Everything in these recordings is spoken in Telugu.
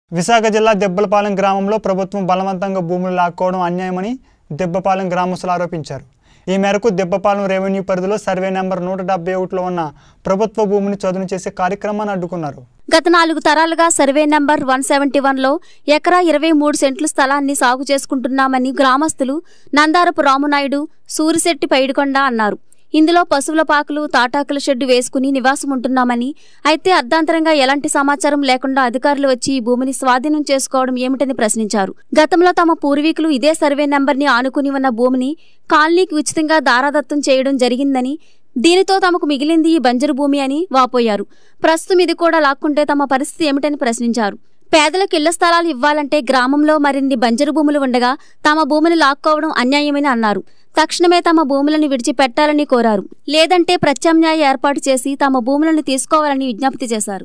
విశాఖ జిల్లా దెబ్బలపాలెం గ్రామంలో ప్రభుత్వం బలవంతంగా భూములు లాక్కోవడం అన్యాయమని దెబ్బపాలెం గ్రామస్తులు ఆరోపించారు ఈ మేరకు దెబ్బపాలెం రెవెన్యూ పరిధిలో సర్వే నెంబర్ నూట డెబ్బై ఒకటిలో ఉన్న ప్రభుత్వ భూమిని చదును చేసే కార్యక్రమాన్ని అడ్డుకున్నారు గత నాలుగు తరాలుగా సర్వే నంబర్ వన్ సెవెంటీ వన్లో ఎకరా ఇరవై మూడు సెంట్ల స్థలాన్ని సాగు చేసుకుంటున్నామని గ్రామస్తులు నందారపు రామునాయుడు సూరిశెట్టి పైడికొండ అన్నారు ఇందులో పశువుల పాకలు తాటాకుల షెడ్డు వేసుకుని నివాసం ఉంటున్నామని అయితే అర్ధాంతరంగా ఎలాంటి సమాచారం లేకుండా అధికారులు వచ్చి ఈ భూమిని స్వాధీనం చేసుకోవడం ఏమిటని ప్రశ్నించారు గతంలో తమ పూర్వీకులు ఇదే సర్వే నంబర్ని ఆనుకుని ఉన్న భూమిని కాలనీకి ఉచితంగా దారాదత్తం చేయడం జరిగిందని దీనితో తమకు మిగిలింది ఈ బంజరు భూమి అని వాపోయారు ప్రస్తుతం ఇది కూడా లాక్కుంటే తమ పరిస్థితి ఏమిటని ప్రశ్నించారు పేదలకు ఇళ్ల స్థలాలు ఇవ్వాలంటే గ్రామంలో మరిన్ని బంజరు భూములు ఉండగా తమ భూమిని లాక్కోవడం అన్యాయమని అన్నారు తక్షణమే తమ భూములను విడిచిపెట్టాలని కోరారు లేదంటే ప్రత్యామ్నాయ ఏర్పాటు చేసి తమ భూములను తీసుకోవాలని విజ్ఞప్తి చేశారు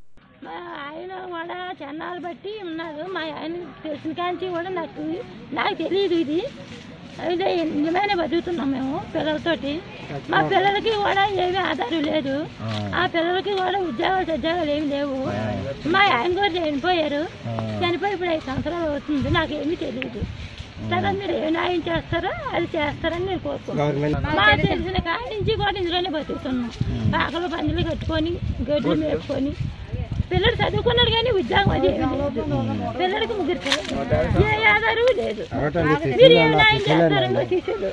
మా ఆయన కూడా చెన్నాలు బట్టి ఉన్నారు మా ఆయన తెలిసిన కాంచి కూడా నాకు నాకు తెలియదు ఇది అయితే నిజమైన బతుకుతున్నాం మేము పిల్లలతోటి మా పిల్లలకి కూడా ఏమీ ఆధారం లేదు ఆ పిల్లలకి కూడా ఉద్యోగాలు సద్యోగాలు ఏమి లేవు మా ఆయన కూడా చనిపోయారు చనిపోయి ఇప్పుడు ఐదు సంవత్సరాలు అవుతుంది నాకేమీ తెలియదు సరే మీరు ఏ న్యాయం చేస్తారో అది చేస్తారని నేను కోరుకుంటున్నాను మా తెలిసిన కాడి నుంచి కూడా ఇందులోనే బతుకుతున్నాం పాకలు పందులు కట్టుకొని గడ్డి మేపుకొని పిల్లలు చదువుకున్నాడు కానీ ఉద్యోగం అది ఏమీ లేదు పిల్లలకి ముగ్గురు పిల్లలు. ఏ ఆధారం లేదు మీరు ఏ న్యాయం చేస్తారండి శిష్యులు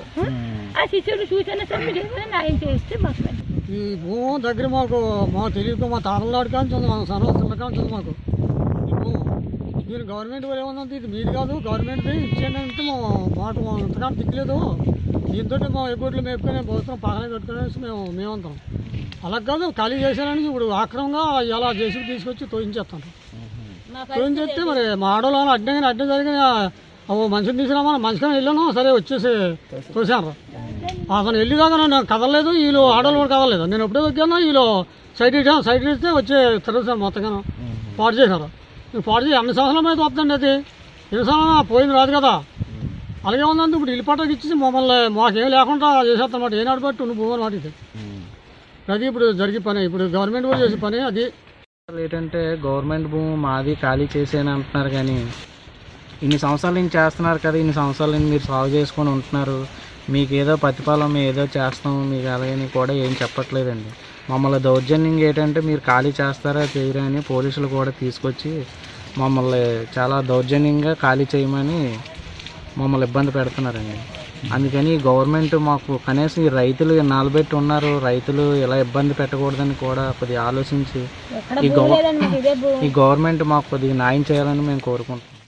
ఆ శిష్యులు చూసిన సరే మీరు ఏమైనా న్యాయం చేస్తే మాకు మంచిది. ఈ భూమి దగ్గర మాకు మా తెలియదు మా తాతలాడి కానీ ఉంది మా సనవసరాల కానీ ఉంది మాకు ఈ భూమి మీరు గవర్నమెంట్ వాళ్ళు ఏమన్నది ఇది మీది కాదు గవర్నమెంట్ ఇచ్చేయండి అంటే మా మాట మా ఇంతకాలం దిక్కులేదు దీంతో మా ఎగ్గొడ్లు మేపుకొని పోస్తాం పక్కన కట్టుకునేసి మేము మేమంతాం అలా కాదు ఖాళీ చేశారని ఇప్పుడు ఆక్రమంగా ఇలా చేసి తీసుకొచ్చి తోయించేస్తాను తోయించేస్తే మరి మా ఆడవాళ్ళు అడ్డంగా అడ్డం జరిగిన ఓ మనిషిని తీసుకురామా మనిషిని వెళ్ళాను సరే వచ్చేసి తోసాను అతను వెళ్ళిదాకా నేను కదలలేదు వీళ్ళు ఆడవాళ్ళు కూడా కదలలేదు నేను ఎప్పుడో దొక్కాను వీళ్ళు సైడ్ ఇచ్చాను సైడ్ ఇస్తే వచ్చి తిరుగుతాను మొత్తంగా పాడు చేశారు నేను పాడు చేసి అన్ని సంవత్సరాల మీద వస్తుందండి అది ఎన్ని సంవత్సరాలు పోయింది రాదు కదా అలాగే ఉందంటే ఇప్పుడు ఇల్లు పట్టకి ఇచ్చేసి మమ్మల్ని మాకేం లేకుండా చేసేస్తానమాట ఏనాడు బట్టి నువ్వు భూమి మాట ఇది అది ఇప్పుడు జరిగే పని ఇప్పుడు గవర్నమెంట్ కూడా చేసే పని అది అసలు ఏంటంటే గవర్నమెంట్ భూమి మాది ఖాళీ చేసేని అంటున్నారు కానీ ఇన్ని సంవత్సరాల నుంచి చేస్తున్నారు కదా ఇన్ని సంవత్సరాల నుంచి మీరు సాగు చేసుకొని ఉంటున్నారు మీకు ఏదో ప్రతిఫలం మేము ఏదో చేస్తాం మీకు అలాగని కూడా ఏం చెప్పట్లేదండి మమ్మల్ని దౌర్జన్యంగా ఏంటంటే మీరు ఖాళీ చేస్తారా చేయరా అని పోలీసులు కూడా తీసుకొచ్చి మమ్మల్ని చాలా దౌర్జన్యంగా ఖాళీ చేయమని మమ్మల్ని ఇబ్బంది పెడుతున్నారండి అందుకని గవర్నమెంట్ మాకు కనీసం ఈ రైతులు నాలుబెట్టి ఉన్నారు రైతులు ఇలా ఇబ్బంది పెట్టకూడదని కూడా కొద్దిగా ఆలోచించి ఈ గవ ఈ గవర్నమెంట్ మాకు కొద్దిగా న్యాయం చేయాలని మేము కోరుకుంటున్నాం